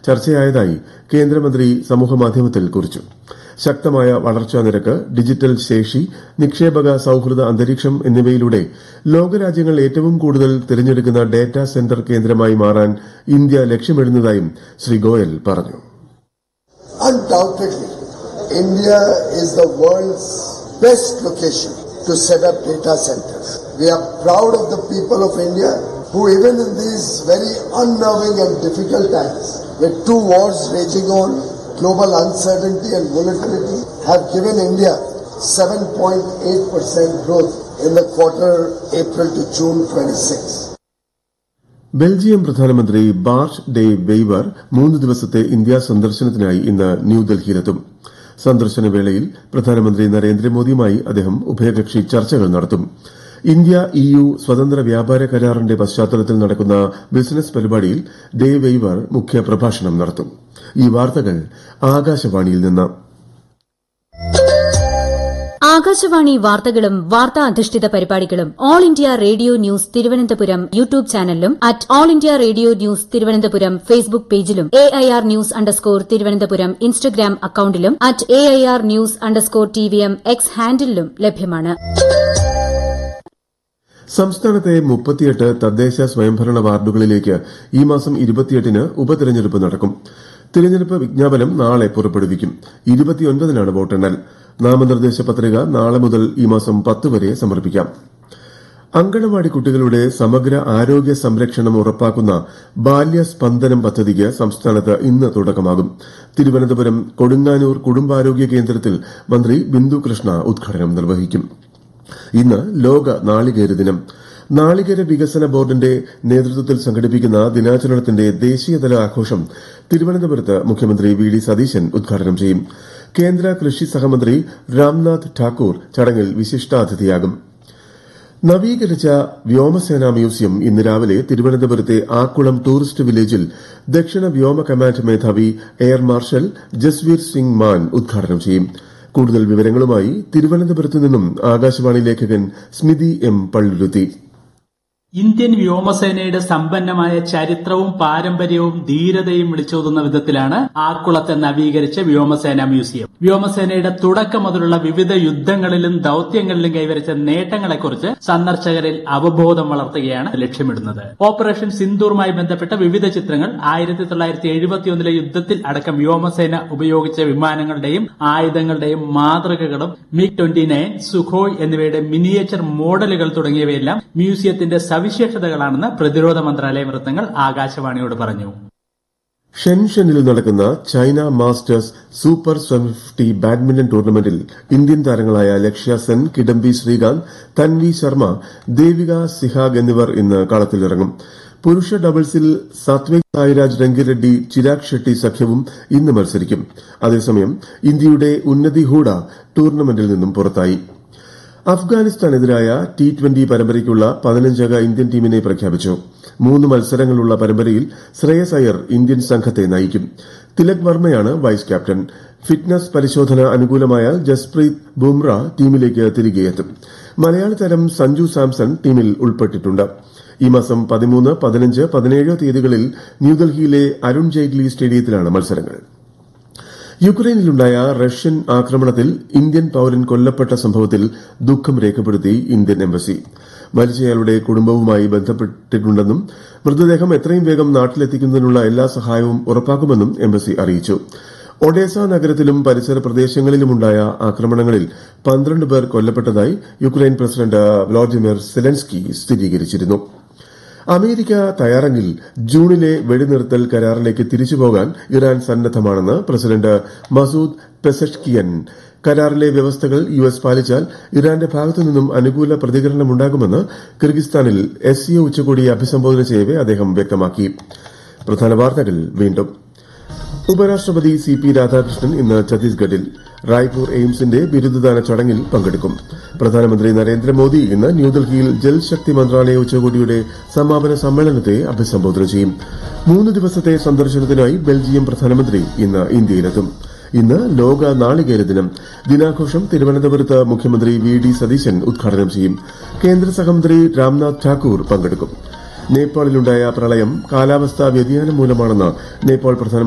ചർച്ചയായതായി കേന്ദ്രമന്ത്രി സമൂഹമാധ്യമത്തിൽ കുറിച്ചു ശക്തമായ വളർച്ചാ നിരക്ക് ഡിജിറ്റൽ ശേഷി നിക്ഷേപക സൌഹൃദ അന്തരീക്ഷം എന്നിവയിലൂടെ ലോകരാജ്യങ്ങൾ ഏറ്റവും കൂടുതൽ തിരഞ്ഞെടുക്കുന്ന ഡാറ്റാ സെന്റർ കേന്ദ്രമായി മാറാൻ ഇന്ത്യ ലക്ഷ്യമിടുന്നതായും ശ്രീ ഗോയൽ പറഞ്ഞു Undoubtedly, India is the world's best location to set up data centers. We are proud of the people of India who even in these very unnerving and difficult times, with two wars raging on, global uncertainty and volatility, have given India 7.8% growth in the quarter April to June 26. Belgium പ്രധാനമന്ത്രി Bart De Wever മൂന്ന് ദിവസത്തെ India സന്ദർശനത്തിനായി ഇന്ന് ന്യൂഡൽഹിയിലെത്തും സന്ദർശന വേളയിൽ പ്രധാനമന്ത്രി നരേന്ദ്രമോദിയുമായി അദ്ദേഹം ഉഭയകക്ഷി ചർച്ചകൾ നടത്തും ഇന്ത്യ ഇയു സ്വതന്ത്ര വ്യാപാര കരാറിന്റെ പശ്ചാത്തലത്തിൽ നടക്കുന്ന ബിസിനസ് പരിപാടിയിൽ ഡേ വെയ്വർ മുഖ്യപ്രഭാഷണം നടത്തും ഈ വാർത്തകൾ ആകാശവാണിയിൽ നിന്ന് ആകാശവാണി വാർത്തകളും വാർത്താ അധിഷ്ഠിത പരിപാടികളും all India radio news Thiruvananthapuram YouTube ചാനലിലും at all India radio news Thiruvananthapuram Facebook പേജിലും A I R news underscore Thiruvananthapuram Instagram അക്കൌണ്ടിലും at A I R news underscore T V M X ഹാൻഡിലും ലഭ്യമാണ് സംസ്ഥാനത്തെ മുപ്പത്തിയെട്ട് തദ്ദേശ സ്വയംഭരണ വാർഡുകളിലേക്ക് ഈ മാസം ഇരുപത്തിയെട്ടിന് ഉപതെരഞ്ഞെടുപ്പ് നടക്കും തിരഞ്ഞെടുപ്പ് വിജ്ഞാപനം നാളെ പുറപ്പെടുവിക്കും ഇരുപത്തിയൊൻപതിനാണ് വോട്ടെണ്ണൽ നാമനിർദ്ദേശ പത്രിക നാളെ മുതൽ ഈ മാസം പത്ത് വരെ സമർപ്പിക്കാം അങ്കണവാടി കുട്ടികളുടെ സമഗ്ര ആരോഗ്യ സംരക്ഷണം ഉറപ്പാക്കുന്ന ബാല്യസ്പന്ദനം പദ്ധതിക്ക് സംസ്ഥാനത്ത് ഇന്ന് തുടക്കമാകും തിരുവനന്തപുരം കൊടുങ്ങാനൂർ കുടുംബാരോഗ്യ കേന്ദ്രത്തിൽ മന്ത്രി ബിന്ദു കൃഷ്ണ ഉദ്ഘാടനം നിർവഹിക്കും ഇന്ന് ലോക നാളികേര ദിനം നാളികേര വികസന ബോർഡിന്റെ നേതൃത്വത്തിൽ സംഘടിപ്പിക്കുന്ന ദിനാചരണത്തിന്റെ ദേശീയതല ആഘോഷം തിരുവനന്തപുരത്ത് മുഖ്യമന്ത്രി വി ഡി സതീശൻ ഉദ്ഘാടനം ചെയ്യും കേന്ദ്ര കൃഷി സഹമന്ത്രി രാംനാഥ് ഠാക്കൂർ ചടങ്ങിൽ വിശിഷ്ടാതിഥിയാകും നവീകരിച്ച വ്യോമസേനാ മ്യൂസിയം ഇന്ന് രാവിലെ തിരുവനന്തപുരത്തെ ആക്കുളം ടൂറിസ്റ്റ് വില്ലേജിൽ ദക്ഷിണ വ്യോമ കമാൻഡ് മേധാവി എയർ മാർഷൽ ജസ്വീർ സിംഗ് മാൻ ഉദ്ഘാടനം ചെയ്യും കൂടുതൽ വിവരങ്ങളുമായി തിരുവനന്തപുരത്ത് നിന്നും ആകാശവാണി ലേഖകൻ സ്മിതി എം പള്ളുരുത്തി ഇന്ത്യൻ വ്യോമസേനയുടെ സമ്പന്നമായ ചരിത്രവും പാരമ്പര്യവും ധീരതയും വിളിച്ചോതുന്ന വിധത്തിലാണ് ആക്കുളത്തെ നവീകരിച്ച വ്യോമസേന മ്യൂസിയം വ്യോമസേനയുടെ തുടക്കം മുതലുള്ള വിവിധ യുദ്ധങ്ങളിലും ദൌത്യങ്ങളിലും കൈവരിച്ച നേട്ടങ്ങളെക്കുറിച്ച് സന്ദർശകരിൽ അവബോധം വളർത്തുകയാണ് ലക്ഷ്യമിടുന്നത് ഓപ്പറേഷൻ സിന്ദൂറുമായി ബന്ധപ്പെട്ട വിവിധ ചിത്രങ്ങൾ ആയിരത്തി തൊള്ളായിരത്തി എഴുപത്തിയൊന്നിലെ യുദ്ധത്തിൽ അടക്കം വ്യോമസേന ഉപയോഗിച്ച വിമാനങ്ങളുടെയും ആയുധങ്ങളുടെയും മാതൃകകളും മിഗ് ട്വന്റി നയൻ സുഖോയ് എന്നിവയുടെ മിനിയേച്ചർ മോഡലുകൾ തുടങ്ങിയവയെല്ലാം മ്യൂസിയത്തിന്റെ സവിശേഷതകളാണെന്ന് പ്രതിരോധ മന്ത്രാലയ വൃത്തങ്ങൾ ആകാശവാണിയോട് പറഞ്ഞു ഷെൻഷനിൽ നടക്കുന്ന China masters super fifty badminton ടൂർണമെന്റിൽ ഇന്ത്യൻ താരങ്ങളായ ലക്ഷ്യ സെൻ കിഡംബി ശ്രീകാന്ത് തൻവി ശർമ്മ ദേവിക സിഹാഗ് എന്നിവർ ഇന്ന് കളത്തിലിറങ്ങും പുരുഷ ഡബിൾസിൽ സാത്വിക് സായിരാജ് രംഗിറെഡ്ഡി ചിരാഗ് ഷെട്ടി സഖ്യവും ഇന്ന് മത്സരിക്കും അതേസമയം ഇന്ത്യയുടെ ഉന്നതി ഹൂഡ ടൂർണമെന്റിൽ നിന്നും പുറത്തായി അഫ്ഗാനിസ്ഥാനെതിരായ ടി ട്വന്റി പരമ്പരയ്ക്കുള്ള പതിനഞ്ചംഗ ഇന്ത്യൻ ടീമിനെ പ്രഖ്യാപിച്ചു മൂന്ന് മത്സരങ്ങളുള്ള പരമ്പരയിൽ ശ്രേയസ് അയ്യർ ഇന്ത്യൻ സംഘത്തെ നയിക്കും തിലക് വർമ്മയാണ് വൈസ് ക്യാപ്റ്റൻ ഫിറ്റ്നസ് പരിശോധന അനുകൂലമായാൽ ജസ്പ്രീത് ബുംറ ടീമിലേക്ക് തിരികെയെത്തും മലയാളി താരം സഞ്ജു സാംസൺ ടീമിൽ ഉൾപ്പെട്ടിട്ടുണ്ട് ഈ മാസം പതിമൂന്ന് പതിനഞ്ച് പതിനേഴ് തീയതികളിൽ ന്യൂഡൽഹിയിലെ അരുൺ ജെയ്റ്റ്ലി സ്റ്റേഡിയത്തിലാണ് മത്സരങ്ങൾ യുക്രൈനിലുണ്ടായ റഷ്യൻ ആക്രമണത്തിൽ ഇന്ത്യൻ പൌരൻ കൊല്ലപ്പെട്ട സംഭവത്തിൽ ദുഃഖം രേഖപ്പെടുത്തി ഇന്ത്യൻ എംബസി മരിച്ചയാളുടെ കുടുംബവുമായി ബന്ധപ്പെട്ടിട്ടുണ്ടെന്നും മൃതദേഹം എത്രയും വേഗം നാട്ടിലെത്തിക്കുന്നതിനുള്ള എല്ലാ സഹായവും ഉറപ്പാക്കുമെന്നും എംബസി അറിയിച്ചു ഒഡേസ നഗരത്തിലും പരിസര പ്രദേശങ്ങളിലുമുണ്ടായ ആക്രമണങ്ങളിൽ പന്ത്രണ്ട് പേർ കൊല്ലപ്പെട്ടതായി യുക്രൈൻ പ്രസിഡന്റ് വ്ളാഡിമിർ സെലൻസ്കി സ്ഥിരീകരിച്ചിരുന്നു അമേരിക്ക തയ്യാറെങ്കിൽ ജൂണിലെ വെടിനിർത്തൽ കരാറിലേക്ക് തിരിച്ചുപോകാൻ ഇറാൻ സന്നദ്ധമാണെന്ന് പ്രസിഡന്റ് മസൂദ് പെസഷ്കിയൻ കരാറിലെ വ്യവസ്ഥകൾ യു എസ് പാലിച്ചാൽ ഇറാന്റെ ഭാഗത്തുനിന്നും അനുകൂല പ്രതികരണമുണ്ടാകുമെന്ന് കിർഗിസ്ഥാനിൽ എസ് സിഒ ഉച്ചകോടിയെ അഭിസംബോധന ചെയ്യവെ അദ്ദേഹം വ്യക്തമാക്കി പ്രധാന വാർത്തകൾ വീണ്ടും ഉപരാഷ്ട്രപതി സി പി രാധാകൃഷ്ണൻ ഇന്ന് ഛത്തീസ്ഗഡിൽ റായ്പൂർ എയിംസിന്റെ ബിരുദദാന ചടങ്ങിൽ പങ്കെടുക്കും പ്രധാനമന്ത്രി നരേന്ദ്രമോദി ഇന്ന് ന്യൂഡൽഹിയിൽ ജൽശക്തി മന്ത്രാലയ ഉച്ചകോടിയുടെ സമാപന സമ്മേളനത്തെ അഭിസംബോധന ചെയ്യും മൂന്ന് ദിവസത്തെ സന്ദർശനത്തിനായി ബെൽജിയം പ്രധാനമന്ത്രി ഇന്ന് ഇന്ത്യയിലെത്തും ഇന്ന് ലോക നാളികേര ദിനം ദിനാഘോഷം തിരുവനന്തപുരത്ത് മുഖ്യമന്ത്രി വി ഡി സതീശൻ ഉദ്ഘാടനം ചെയ്യും കേന്ദ്ര സഹമന്ത്രി രാംനാഥ് ഠാക്കൂർ പങ്കെടുക്കും നേപ്പാളിലുണ്ടായ പ്രളയം കാലാവസ്ഥാ വ്യതിയാനം മൂലമാണെന്ന് നേപ്പാൾ പ്രധാനമന്ത്രി